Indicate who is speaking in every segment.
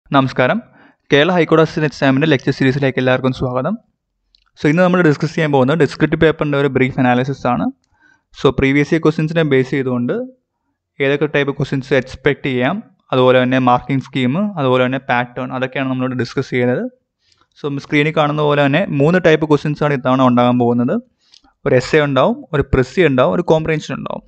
Speaker 1: നമസ്കാരം കേരള ഹൈക്കോടതി അസിസ്റ്റന്റ് എക്സാമിൻ്റെ ലെക്ചർ സീരീസിലേക്ക് എല്ലാവർക്കും സ്വാഗതം സോ ഇന്ന് നമ്മൾ ഡിസ്കസ് ചെയ്യാൻ പോകുന്നത് ഡിസ്ക്രിപ്റ്റ് പേപ്പറിൻ്റെ ഒരു ബ്രീഫ് അനാലിസിസ് ആണ് സോ പ്രീവിയസ് ഇയർ ക്വസ്റ്റ്യൻസിനെ ബേസ് ചെയ്തുകൊണ്ട് ഏതൊക്കെ ടൈപ്പ് ക്വസ്റ്റ്യൻസ് എക്സ്പെക്റ്റ് ചെയ്യാം അതുപോലെ തന്നെ മാർക്കിംഗ് സ്കീം അതുപോലെ തന്നെ പാറ്റേൺ അതൊക്കെയാണ് നമ്മളോട് ഡിസ്കസ് ചെയ്യുന്നത് സോ സ്ക്രീനിൽ കാണുന്ന പോലെ തന്നെ മൂന്ന് ടൈപ്പ് ക്വസ്റ്റ്യൻസ് ആണ് ഇത്തവണ ഉണ്ടാകാൻ പോകുന്നത് ഒരു എസ് എ ഉണ്ടാവും ഒരു പ്രിസി ഉണ്ടാവും ഒരു കോംപ്രഹെൻഷൻ ഉണ്ടാവും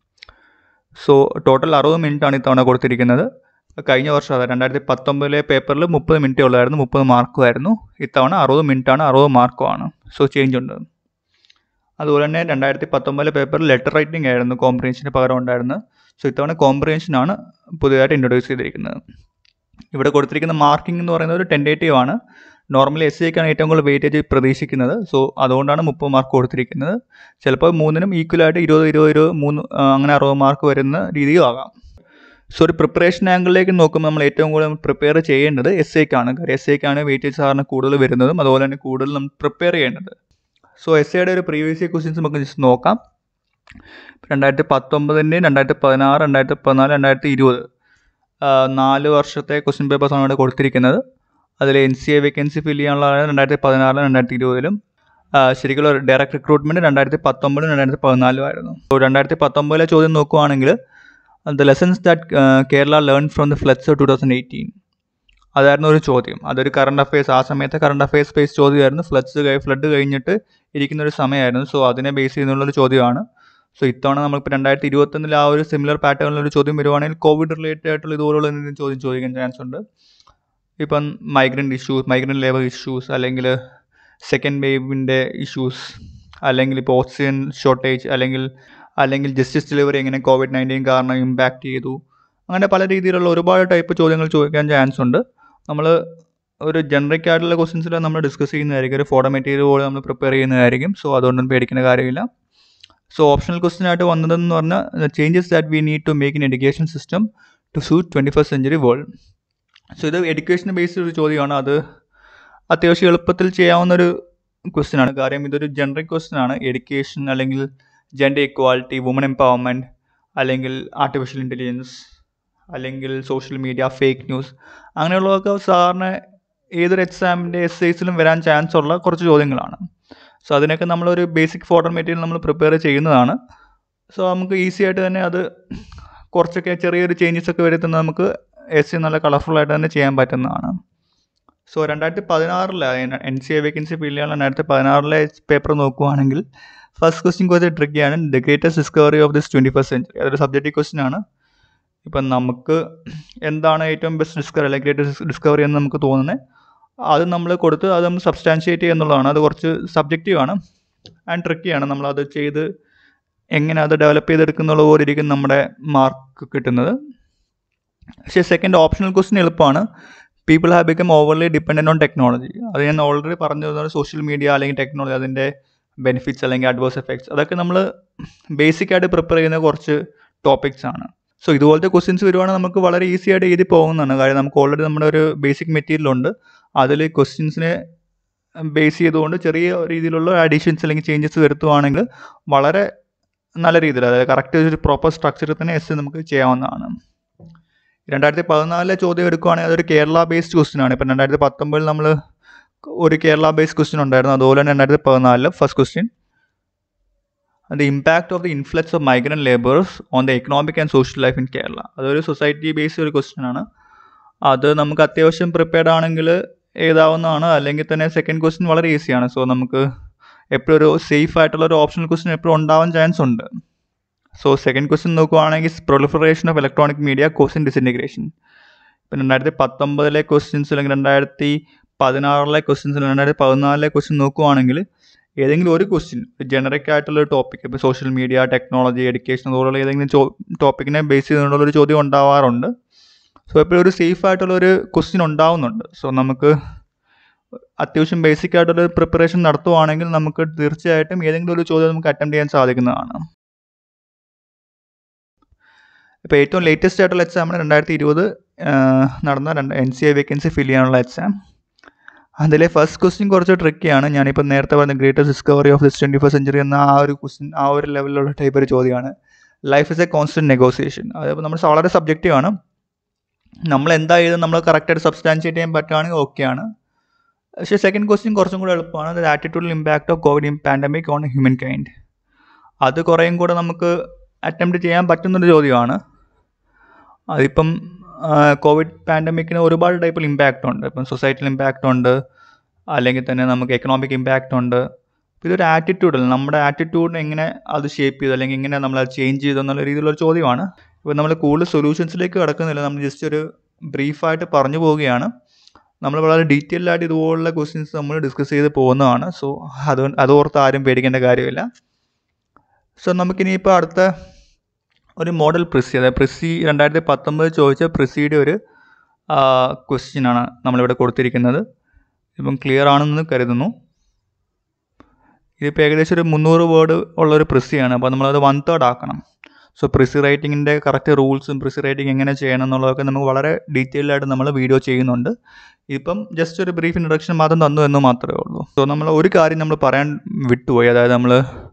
Speaker 1: സോ ടോട്ടൽ അറുപത് മിനിറ്റ് ആണ് ഇത്തവണ കൊടുത്തിരിക്കുന്നത് കഴിഞ്ഞ വർഷം അതായത് രണ്ടായിരത്തി പത്തൊമ്പതിലെ പേപ്പറിൽ മുപ്പത് മിനിറ്റേ ഉള്ളായിരുന്നു മുപ്പത് മാർക്കുമായിരുന്നു ഇത്തവണ അറുപത് മിനിറ്റാണ് അറുപത് മാർക്കുമാണ് സോ ചേഞ്ച് ഉണ്ട് അതുപോലെ തന്നെ രണ്ടായിരത്തി പത്തൊമ്പതിലെ പേപ്പറിൽ ലെറ്റർ റൈറ്റിംഗ് ആയിരുന്നു കോംപ്രിഹെൻഷന് പകരം ഉണ്ടായിരുന്നത് സോ ഇത്തവണ കോംപ്രിഹെൻഷനാണ് പുതിയതായിട്ട് ഇൻട്രൊഡ്യൂസ് ചെയ്തിരിക്കുന്നത് ഇവിടെ കൊടുത്തിരിക്കുന്ന മാർക്കിംഗ് എന്ന് പറയുന്നത് ഒരു ടെൻഡേറ്റീവ് ആണ് നോർമലി എസ് സിക്കാണ് ഏറ്റവും കൂടുതൽ വെയിറ്റേജ് പ്രതീക്ഷിക്കുന്നത് സോ അതുകൊണ്ടാണ് മുപ്പത് മാർക്ക് കൊടുത്തിരിക്കുന്നത് ചിലപ്പോൾ മൂന്നിനും ഈക്വലായിട്ട് ഇരുപത് ഇരുപത് ഇരുപത് മൂന്ന് ആ, അങ്ങനെ അറുപത് മാർക്ക് വരുന്ന രീതിയും ആകാം സോ ഒരു പ്രിപ്പറേഷൻ ആംഗിളിലേക്ക് നോക്കുമ്പോൾ നമ്മൾ ഏറ്റവും കൂടുതൽ പ്രിപ്പയർ ചെയ്യേണ്ടത് എസ് ഐക്കാണ് കാര്യം എസ് ഐക്കാണ് വെയിറ്റേജ് സാറിന് കൂടുതൽ വരുന്നതും അതുപോലെ തന്നെ കൂടുതൽ നമ്മൾ പ്രിപ്പയർ ചെയ്യേണ്ടത് സോ എസ് ഐയുടെ ഒരു പ്രീവിയസ് ഇയർ ക്വസ്റ്റ്യൻസ് നമുക്ക് ജസ്റ്റ് നോക്കാം രണ്ടായിരത്തി പത്തൊമ്പതിൻ്റെയും രണ്ടായിരത്തി പതിനാറ് രണ്ടായിരത്തി പതിനാല് രണ്ടായിരത്തി ഇരുപത് നാല് വർഷത്തെ ക്വസ്റ്റ്യൻ പേപ്പേഴ്സാണ് ഇവിടെ കൊടുത്തിരിക്കുന്നത് അതിൽ N C A vacancy fill ചെയ്യാനുള്ളതാണ് രണ്ടായിരത്തി പതിനാറിലും രണ്ടായിരത്തി ഇരുപതിലും ശരിക്കും ഡയറക്റ്റ് റിക്രൂട്ട്മെൻറ്റ് രണ്ടായിരത്തി പത്തൊമ്പതിലും രണ്ടായിരത്തി പതിനാലിലും ആയിരുന്നു സോ രണ്ടായിരത്തി പത്തൊമ്പതിലെ ചോദ്യം നോക്കുവാണെങ്കിൽ the lessons that Kerala learn from the floods two thousand eighteen അതായിരുന്നു ഒരു ചോദ്യം അതൊരു കറണ്ട് അഫയേഴ്സ് ആ സമയത്തെ കറണ്ട് അഫയേഴ്സ് ബേസ് ചോദ്യമായിരുന്നു ഫ്ലഡ്സ് കഴി ഫ്ലഡ് കഴിഞ്ഞിട്ട് ഇരിക്കുന്ന ഒരു സമയമായിരുന്നു സോ അതിനെ ബേസ് ചെയ്തുള്ളൊരു ചോദ്യമാണ് സോ ഇത്തവണ നമ്മളിപ്പോൾ രണ്ടായിരത്തി ഇരുപത്തൊന്നിൽ ആ ഒരു സിമിലർ പാറ്റേണിലൊരു ചോദ്യം വരുവാണെങ്കിൽ കോവിഡ് റിലേറ്റഡ് ആയിട്ടുള്ള ഇതുപോലുള്ള എന്തെങ്കിലും ചോദ്യം ചോദിക്കാൻ ചാൻസ് ഉണ്ട് ഇപ്പം migrant issues migrant labour issues അല്ലെങ്കിൽ സെക്കൻഡ് വേവിൻ്റെ ഇഷ്യൂസ് അല്ലെങ്കിൽ ഇപ്പോൾ ഓക്സിജൻ ഷോർട്ടേജ് അല്ലെങ്കിൽ അല്ലെങ്കിൽ ജസ്റ്റിസ് ഡെലിവറി എങ്ങനെ കോവിഡ് നയൻറ്റീൻ കാരണം ഇമ്പാക്റ്റ് ചെയ്തു അങ്ങനെ പല രീതിയിലുള്ള ഒരുപാട് ടൈപ്പ് ചോദ്യങ്ങൾ ചോദിക്കാൻ ചാൻസ് ഉണ്ട് നമ്മൾ ഒരു ജനറിക് ആയിട്ടുള്ള ക്വസ്റ്റ്യൻസിൽ നമ്മൾ ഡിസ്കസ് ചെയ്യുന്നതായിരിക്കും ഒരു ഫോട്ടോ മെറ്റീരിയൽ പോലെ നമ്മൾ പ്രിപ്പയർ ചെയ്യുന്നതായിരിക്കും സോ അതുകൊണ്ടൊന്നും പേടിക്കേണ്ട കാര്യമില്ല സോ ഓപ്ഷണൽ ക്വസ്റ്റ്യൻ ആയിട്ട് വന്നതെന്ന് പറഞ്ഞാൽ changes that we need to make in education system to suit twenty first century world so ഇത് എഡ്യൂക്കേഷൻ ബേസ്ഡ് ഒരു ചോദ്യമാണ് അത് അത്യാവശ്യം എളുപ്പത്തിൽ ചെയ്യാവുന്ന ഒരു ക്വസ്റ്റ്യൻ ആണ് കാര്യം ഇതൊരു ജനറിക് ക്വസ്റ്റ്യൻ ആണ് എഡ്യൂക്കേഷൻ അല്ലെങ്കിൽ ജെൻഡർ ഇക്വാളിറ്റി വുമൺ എംപവർമെൻറ്റ് അല്ലെങ്കിൽ ആർട്ടിഫിഷ്യൽ ഇൻ്റലിജൻസ് അല്ലെങ്കിൽ സോഷ്യൽ മീഡിയ ഫേക്ക് ന്യൂസ് അങ്ങനെയുള്ളതൊക്കെ സാറിന് ഏതൊരു എക്സാമിൻ്റെ എസ് ഐസിലും വരാൻ ചാൻസ് ഉള്ള കുറച്ച് ചോദ്യങ്ങളാണ് സോ അതിനൊക്കെ നമ്മളൊരു ബേസിക് ഫോട്ടോ മെറ്റീരിയൽ നമ്മൾ പ്രിപ്പയർ ചെയ്യുന്നതാണ് സോ നമുക്ക് ഈസി ആയിട്ട് തന്നെ അത് കുറച്ചൊക്കെ ചെറിയൊരു ചേഞ്ചസ് ഒക്കെ വരുത്തുന്ന നമുക്ക് എസ് സി നല്ല കളർഫുൾ ആയിട്ട് തന്നെ ചെയ്യാൻ പറ്റുന്നതാണ് സോ രണ്ടായിരത്തി പതിനാറിലെ N C A vacancy fill ചെയ്യാൻ രണ്ടായിരത്തി പതിനാറിലെ പേപ്പർ നോക്കുവാണെങ്കിൽ ഫസ്റ്റ് ക്വസ്റ്റ്യൻ കുറച്ച് ട്രിക്കിയാണ് the greatest discovery of this twenty first century അതൊരു സബ്ജക്റ്റീവ് ക്വസ്റ്റ്യൻ ആണ് ഇപ്പം നമുക്ക് എന്താണ് ഏറ്റവും ബെസ്റ്റ് ഡിസ്കവറി അല്ലെങ്കിൽ ഗ്രേറ്റസ്റ്റ് ഡിസ്കവറി എന്ന് നമുക്ക് തോന്നുന്നത് അത് നമ്മൾ കൊടുത്ത് അത് നമ്മൾ സബ്സ്റ്റാൻഷിയേറ്റ് ചെയ്യുക എന്നുള്ളതാണ് അത് കുറച്ച് സബ്ജക്റ്റീവ് ആണ് ആൻഡ് ട്രിക്കിയാണ് നമ്മളത് ചെയ്ത് എങ്ങനെ അത് ഡെവലപ്പ് ചെയ്തെടുക്കുന്നുള്ള പോലെ ഇരിക്കും നമ്മുടെ മാർക്ക് കിട്ടുന്നത് പക്ഷേ സെക്കൻഡ് ഓപ്ഷണൽ ക്വസ്റ്റ്യൻ എളുപ്പമാണ് people have become overly dependent on technology അത് ഞാൻ ഓൾറെഡി പറഞ്ഞു സോഷ്യൽ മീഡിയ അല്ലെങ്കിൽ ടെക്നോളജി അതിൻ്റെ ബെനിഫിറ്റ്സ് അല്ലെങ്കിൽ അഡ്വേഴ്സ് എഫക്ട്സ് അതൊക്കെ നമ്മൾ ബേസിക് ആയിട്ട് പ്രിപ്പയർ ചെയ്യുന്ന കുറച്ച് ടോപ്പിക്സ് ആണ് സോ ഇതുപോലത്തെ ക്വസ്റ്റ്യൻസ് വരുവാണെങ്കിൽ നമുക്ക് വളരെ ഈസി ആയിട്ട് എഴുതി പോകുന്നതാണ് കാര്യം നമുക്ക് ഓൾറെഡി നമ്മുടെ ഒരു ബേസിക് മെറ്റീരിയൽ ഉണ്ട് അതിൽ ക്വസ്റ്റ്യൻസിനെ ബേസ് ചെയ്തുകൊണ്ട് ചെറിയ രീതിയിലുള്ള അഡീഷൻസ് അല്ലെങ്കിൽ ചേഞ്ചസ് വരുത്തുവാണെങ്കിൽ വളരെ നല്ല രീതിയിൽ അതായത് കറക്റ്റ് ഒരു പ്രോപ്പർ സ്ട്രക്ചറിൽ തന്നെ എസ് നമുക്ക് ചെയ്യാവുന്നതാണ് രണ്ടായിരത്തി പതിനാലിലെ ചോദ്യം എടുക്കുവാണെങ്കിൽ അതൊരു കേരള ബേസ്ഡ് ക്വസ്റ്റ്യൻ ആണ് ഇപ്പം രണ്ടായിരത്തി പത്തൊമ്പതിൽ നമ്മൾ ഒരു കേരള ബേസ്ഡ് ക്വസ്റ്റ്യൻ ഉണ്ടായിരുന്നു അതുപോലെ തന്നെ രണ്ടായിരത്തി പതിനാലില് first question the impact of the influence of migrant labours on the economic and social life in Kerala അതൊരു സൊസൈറ്റി ബേസ്ഡ് ഒരു ക്വസ്റ്റ്യൻ ആണ് അത് നമുക്ക് അത്യാവശ്യം പ്രിപ്പയർഡ് ആണെങ്കിൽ എഴുതാവുന്നതാണ് അല്ലെങ്കിൽ തന്നെ സെക്കൻഡ് ക്വസ്റ്റ്യൻ വളരെ ഈസിയാണ് സോ നമുക്ക് എപ്പോഴും ഒരു സേഫ് ആയിട്ടുള്ള ഒരു ഓപ്ഷണൽ ക്വസ്റ്റ്യൻ എപ്പോഴും ഉണ്ടാവാൻ ചാൻസ് ഉണ്ട് സോ സെക്കൻഡ് ക്വസ്റ്റ്യൻ നോക്കുവാണെങ്കിൽ proliferation of electronic media causing disintegration ഇപ്പം രണ്ടായിരത്തി പത്തൊമ്പതിലെ ക്വസ്റ്റ്യൻസ് അല്ലെങ്കിൽ രണ്ടായിരത്തി പതിനാറിലെ ക്വസ്റ്റ്യൻസ് രണ്ടായിരത്തി പതിനാലിലെ ക്വസ്റ്റ്യൻ നോക്കുവാണെങ്കിൽ ഏതെങ്കിലും ഒരു ക്വസ്റ്റ്യൻ ജനറിക് ആയിട്ടുള്ള ഒരു ടോപ്പിക് ഇപ്പോൾ സോഷ്യൽ മീഡിയ ടെക്നോളജി എഡ്യൂക്കേഷൻ അതുപോലുള്ള ഏതെങ്കിലും ചോ ടോപ്പിക്കിനെ ബേസ് ചെയ്തുകൊണ്ടുള്ള ഒരു ചോദ്യം ഉണ്ടാവാറുണ്ട് സോ എപ്പോഴും ഒരു സേഫ് ആയിട്ടുള്ള ഒരു ക്വസ്റ്റ്യൻ ഉണ്ടാവുന്നുണ്ട് സോ നമുക്ക് അത്യാവശ്യം ബേസിക് ആയിട്ടുള്ള പ്രിപ്പറേഷൻ നടത്തുവാണെങ്കിൽ നമുക്ക് തീർച്ചയായിട്ടും ഏതെങ്കിലും ഒരു ചോദ്യം നമുക്ക് അറ്റംപ്റ്റ് ചെയ്യാൻ സാധിക്കുന്നതാണ് ഇപ്പോൾ ഏറ്റവും ലേറ്റസ്റ്റ് ആയിട്ടുള്ള എക്സാമാണ് രണ്ടായിരത്തി ഇരുപത് നടന്ന രണ്ട് N C A vacancy fill ചെയ്യാനുള്ള എക്സാം അതിലെ ഫസ്റ്റ് ക്വസ്റ്റ്യൻ കുറച്ച് ട്രിക്കിയാണ് ഞാനിപ്പോൾ നേരത്തെ പറഞ്ഞ greatest discovery of this twenty first century എന്ന ആ ഒരു ക്വസ്റ്റ്യൻ ആ ഒരു ലെവലിലുള്ള ടൈപ്പ് ഒരു ചോദ്യമാണ് life is a constant negotiation അതിപ്പോൾ നമ്മൾ വളരെ സബ്ജക്റ്റീവ് ആണ് നമ്മൾ എന്താ ചെയ്തത് നമ്മൾ കറക്റ്റായിട്ട് സബ്സ്റ്റാൻഷിയേറ്റ് ചെയ്യാൻ പറ്റുകയാണെങ്കിൽ ഓക്കെയാണ് പക്ഷേ സെക്കൻഡ് ക്വസ്റ്റ്യൻ കുറച്ചും കൂടെ എളുപ്പമാണ് the attitudinal impact of covid pandemic on humankind അത് കുറേയും കൂടെ നമുക്ക് അറ്റംപ്റ്റ് ചെയ്യാൻ പറ്റുന്നൊരു ചോദ്യമാണ് അതിപ്പം കോവിഡ് പാൻഡമിക്കിന് ഒരുപാട് ടൈപ്പിൽ ഇമ്പാക്റ്റ് ഉണ്ട് ഇപ്പം സൊസൈറ്റിയിൽ ഇമ്പാക്റ്റ് ഉണ്ട് അല്ലെങ്കിൽ തന്നെ നമുക്ക് എക്കണോമിക് ഇമ്പാക്റ്റ് ഉണ്ട് ഇതൊരു ആറ്റിറ്റ്യൂഡല്ല നമ്മുടെ ആറ്റിറ്റ്യൂഡിനെ എങ്ങനെ അത് ഷേപ്പ് ചെയ്തു അല്ലെങ്കിൽ എങ്ങനെ നമ്മൾ അത് ചേഞ്ച് ചെയ്തു എന്നുള്ള രീതിയിലുള്ള ചോദ്യമാണ് ഇപ്പോൾ നമ്മൾ കൂടുതൽ സൊല്യൂഷൻസിലേക്ക് കിടക്കുന്നില്ല നമ്മൾ ജസ്റ്റ് ഒരു ബ്രീഫായിട്ട് പറഞ്ഞു പോവുകയാണ് നമ്മൾ വളരെ ഡീറ്റെയിൽ ആയിട്ട് ഇതുപോലുള്ള ക്വസ്റ്റ്യൻസ് നമ്മൾ ഡിസ്കസ് ചെയ്ത് പോകുന്നതാണ് സോ അത് അതോർത്ത് ആരും പേടിക്കേണ്ട കാര്യമില്ല സോ നമുക്കിനിയിപ്പോൾ അടുത്ത ഒരു മോഡൽ പ്രിസി അതായത് പ്രിസി രണ്ടായിരത്തി പത്തൊമ്പത് ചോദിച്ച പ്രിസിയുടെ ഒരു ക്വസ്റ്റ്യനാണ് നമ്മളിവിടെ കൊടുത്തിരിക്കുന്നത് ഇപ്പം ക്ലിയർ ആണെന്ന് കരുതുന്നു ഇതിപ്പോൾ ഏകദേശം ഒരു മുന്നൂറ് വേർഡ് ഉള്ളൊരു പ്രിസിയാണ് അപ്പോൾ നമ്മളത് വൺ തേർഡ് ആക്കണം സോ പ്രിസി റൈറ്റിങ്ങിൻ്റെ കറക്റ്റ് റൂൾസും പ്രിസി റൈറ്റിംഗ് എങ്ങനെ ചെയ്യണം എന്നുള്ളതൊക്കെ നമുക്ക് വളരെ ഡീറ്റെയിൽഡ് ആയിട്ട് നമ്മൾ വീഡിയോ ചെയ്യുന്നുണ്ട് ഇപ്പം ജസ്റ്റ് ഒരു ബ്രീഫ് ഇൻട്രഡക്ഷൻ മാത്രം തന്നു എന്ന് മാത്രമേ ഉള്ളൂ സോ നമ്മൾ ഒരു കാര്യം നമ്മൾ പറയാൻ വിട്ടുപോയി അതായത് നമ്മൾ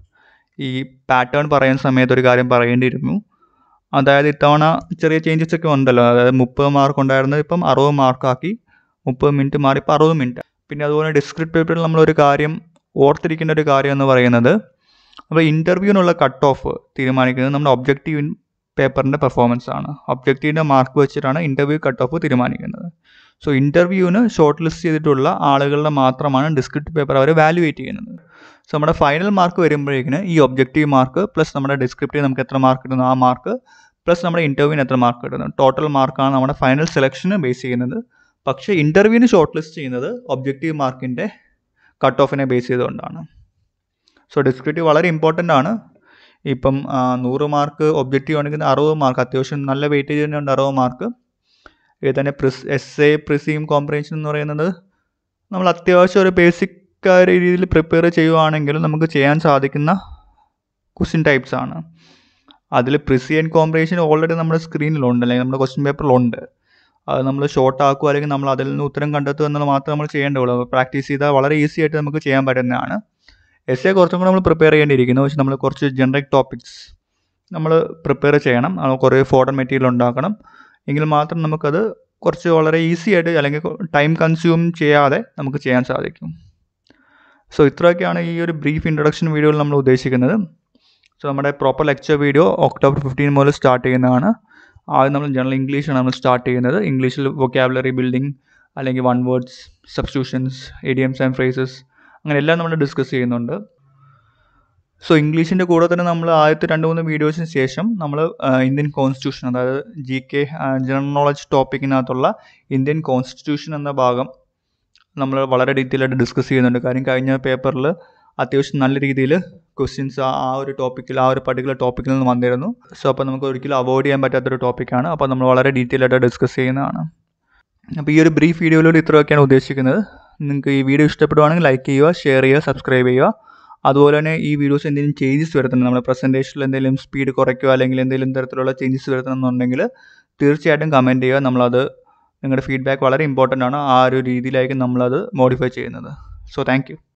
Speaker 1: ഈ പാറ്റേൺ പറയുന്ന സമയത്ത് ഒരു കാര്യം പറയേണ്ടിയിരുന്നു അതായത് ഇത്തവണ ചെറിയ ചേഞ്ചസ് ഒക്കെ ഉണ്ടല്ലോ അതായത് മുപ്പത് മാർക്ക് ഉണ്ടായിരുന്നത് ഇപ്പം അറുപത് മാർക്കാക്കി മുപ്പത് മിനിറ്റ് മാറി ഇപ്പം അറുപത് മിനിറ്റ് പിന്നെ അതുപോലെ ഡിസ്ക്രിപ്റ്റ് പേപ്പറിൽ നമ്മളൊരു കാര്യം ഓർത്തിരിക്കേണ്ട ഒരു കാര്യം എന്ന് പറയുന്നത് അപ്പോൾ ഇൻ്റർവ്യൂവിനുള്ള കട്ട് ഓഫ് തീരുമാനിക്കുന്നത് നമ്മുടെ ഒബ്ജക്റ്റീവ് പേപ്പറിൻ്റെ പെർഫോമൻസ് ആണ് ഒബ്ജക്റ്റീവിൻ്റെ മാർക്ക് വെച്ചിട്ടാണ് ഇൻ്റർവ്യൂ കട്ട് ഓഫ് തീരുമാനിക്കുന്നത് സോ ഇൻ്റർവ്യൂവിന് ഷോർട്ട് ലിസ്റ്റ് ചെയ്തിട്ടുള്ള ആളുകളുടെ മാത്രമാണ് ഡിസ്ക്രിപ്റ്റ് പേപ്പർ അവർ വാലുവേറ്റ് ചെയ്യുന്നത് സോ നമ്മുടെ ഫൈനൽ മാർക്ക് വരുമ്പോഴേക്കിന് ഈ ഒബ്ജക്റ്റീവ് മാർക്ക് പ്ലസ് നമ്മുടെ ഡിസ്ക്രിപ്റ്റീവ് നമുക്ക് എത്ര മാർക്ക് കിട്ടുന്നു ആ മാർക്ക് പ്ലസ് നമ്മുടെ ഇൻ്റർവ്യൂവിന് എത്ര മാർക്ക് കിട്ടുന്നു ടോട്ടൽ മാർക്കാണ് നമ്മുടെ ഫൈനൽ സെലക്ഷന് ബേസ് ചെയ്യുന്നത് പക്ഷേ ഇൻ്റർവ്യൂവിന് ഷോർട്ട് ലിസ്റ്റ് ചെയ്യുന്നത് ഒബ്ജക്റ്റീവ് മാർക്കിൻ്റെ കട്ട് ഓഫിനെ ബേസ് ചെയ്തുകൊണ്ടാണ് സോ ഡിസ്ക്രിപ്റ്റീവ് വളരെ ഇമ്പോർട്ടൻ്റ് ആണ് ഇപ്പം നൂറ് മാർക്ക് ഒബ്ജക്റ്റീവ് ആണെങ്കിൽ അറുപത് മാർക്ക് അത്യാവശ്യം നല്ല വെയിറ്റേജ് തന്നെ ഉണ്ട് അറുപത് മാർക്ക് ഇത് തന്നെ പ്രിസ് എസ് എ പ്രിസീം കോമ്പ്രഹെൻഷൻ എന്ന് പറയുന്നത് നമ്മൾ അത്യാവശ്യം ഒരു ബേസിക് രീതിയിൽ പ്രിപ്പയർ ചെയ്യുവാണെങ്കിൽ നമുക്ക് ചെയ്യാൻ സാധിക്കുന്ന ക്വസ്റ്റ്യൻ ടൈപ്സ് ആണ് അതിൽ പ്രിസി ആൻഡ് കോമ്പ്രഹെൻഷൻ ഓൾറെഡി നമ്മുടെ സ്ക്രീനിലുണ്ട് അല്ലെങ്കിൽ നമ്മുടെ ക്വസ്റ്റ്യൻ പേപ്പറിലുണ്ട് അത് നമ്മൾ ഷോർട്ട് ആക്കുക അല്ലെങ്കിൽ നമ്മൾ അതിൽ നിന്ന് ഉത്തരം കണ്ടെത്തുക എന്നുള്ളത് മാത്രമേ നമ്മൾ ചെയ്യേണ്ടതുള്ളൂ പ്രാക്ടീസ് ചെയ്താൽ വളരെ ഈസി ആയിട്ട് നമുക്ക് ചെയ്യാൻ പറ്റുന്നതാണ് എസ് എ കുറച്ചും കൂടെ നമ്മൾ പ്രിപ്പയർ ചെയ്യേണ്ടിയിരിക്കുന്നു പക്ഷേ നമ്മൾ കുറച്ച് ജനറിക് ടോപ്പിക്സ് നമ്മൾ പ്രിപ്പയർ ചെയ്യണം കുറേ ഫോട്ടൺ മെറ്റീരിയൽ ഉണ്ടാക്കണം എങ്കിൽ മാത്രം നമുക്കത് കുറച്ച് വളരെ ഈസി ആയിട്ട് അല്ലെങ്കിൽ ടൈം കൺസ്യൂം ചെയ്യാതെ നമുക്ക് ചെയ്യാൻ സാധിക്കും സോ ഇത്രയൊക്കെയാണ് ഈ ഒരു ബ്രീഫ് ഇൻട്രൊഡക്ഷൻ വീഡിയോയിൽ നമ്മൾ ഉദ്ദേശിക്കുന്നത് സോ നമ്മുടെ proper lecture video October fifteen മുതൽ സ്റ്റാർട്ട് ചെയ്യുന്നതാണ് ആദ്യം നമ്മൾ ജനറൽ ഇംഗ്ലീഷാണ് നമ്മൾ സ്റ്റാർട്ട് ചെയ്യുന്നത് ഇംഗ്ലീഷിൽ വൊക്കാബുലറി ബിൽഡിംഗ് അല്ലെങ്കിൽ one words substitutions idioms and phrases അങ്ങനെ എല്ലാം നമ്മൾ ഡിസ്കസ് ചെയ്യുന്നുണ്ട് സോ ഇംഗ്ലീഷിൻ്റെ കൂടെ തന്നെ നമ്മൾ ആദ്യത്തെ രണ്ട് മൂന്ന് വീഡിയോസിന് ശേഷം നമ്മൾ ഇന്ത്യൻ കോൺസ്റ്റിറ്റ്യൂഷൻ അതായത് ജി കെ ജനറൽ നോളജ് ടോപ്പിക്കിനകത്തുള്ള ഇന്ത്യൻ കോൺസ്റ്റിറ്റ്യൂഷൻ എന്ന ഭാഗം നമ്മൾ വളരെ ഡീറ്റെയിൽ ആയിട്ട് ഡിസ്കസ് ചെയ്യുന്നുണ്ട് കാര്യം കഴിഞ്ഞ പേപ്പറിൽ അത്യാവശ്യം നല്ല രീതിയിൽ ക്വസ്റ്റ്യൻസ് ആ ഒരു ടോപ്പിക്കിൽ ആ ഒരു പർട്ടിക്കുലർ ടോപ്പിക്കിൽ നിന്ന് വന്നിരുന്നു സോ അപ്പോൾ നമുക്ക് ഒരിക്കലും അവോയ്ഡ് ചെയ്യാൻ പറ്റാത്തൊരു ടോപ്പിക്കാണ് അപ്പോൾ നമ്മൾ വളരെ ഡീറ്റെയിൽ ആയിട്ട് ഡിസ്കസ് ചെയ്യുന്നതാണ് അപ്പോൾ ഈ ഒരു ബ്രീഫ് വീഡിയോയിലൂടെ ഇത്രയൊക്കെയാണ് ഉദ്ദേശിക്കുന്നത് നിങ്ങൾക്ക് ഈ വീഡിയോ ഇഷ്ടപ്പെടുവാണെങ്കിൽ ലൈക്ക് ചെയ്യുക ഷെയർ ചെയ്യുക സബ്സ്ക്രൈബ് ചെയ്യുക അതുപോലെ തന്നെ ഈ വീഡിയോസ് എന്തെങ്കിലും ചേഞ്ചസ് വരുത്തണം നമ്മുടെ പ്രസൻറ്റേഷനിൽ എന്തെങ്കിലും സ്പീഡ് കുറയ്ക്കുക അല്ലെങ്കിൽ എന്തെങ്കിലും തരത്തിലുള്ള ചേഞ്ചസ് വരുത്തണം എന്നുണ്ടെങ്കിൽ തീർച്ചയായിട്ടും കമൻറ്റ് ചെയ്യുക നമ്മളത് നിങ്ങളുടെ ഫീഡ്ബാക്ക് വളരെ ഇമ്പോർട്ടൻ്റ് ആണ് ആ ഒരു രീതിയിലായിരിക്കും നമ്മളത് മോഡിഫൈ ചെയ്യുന്നത് സോ താങ്ക്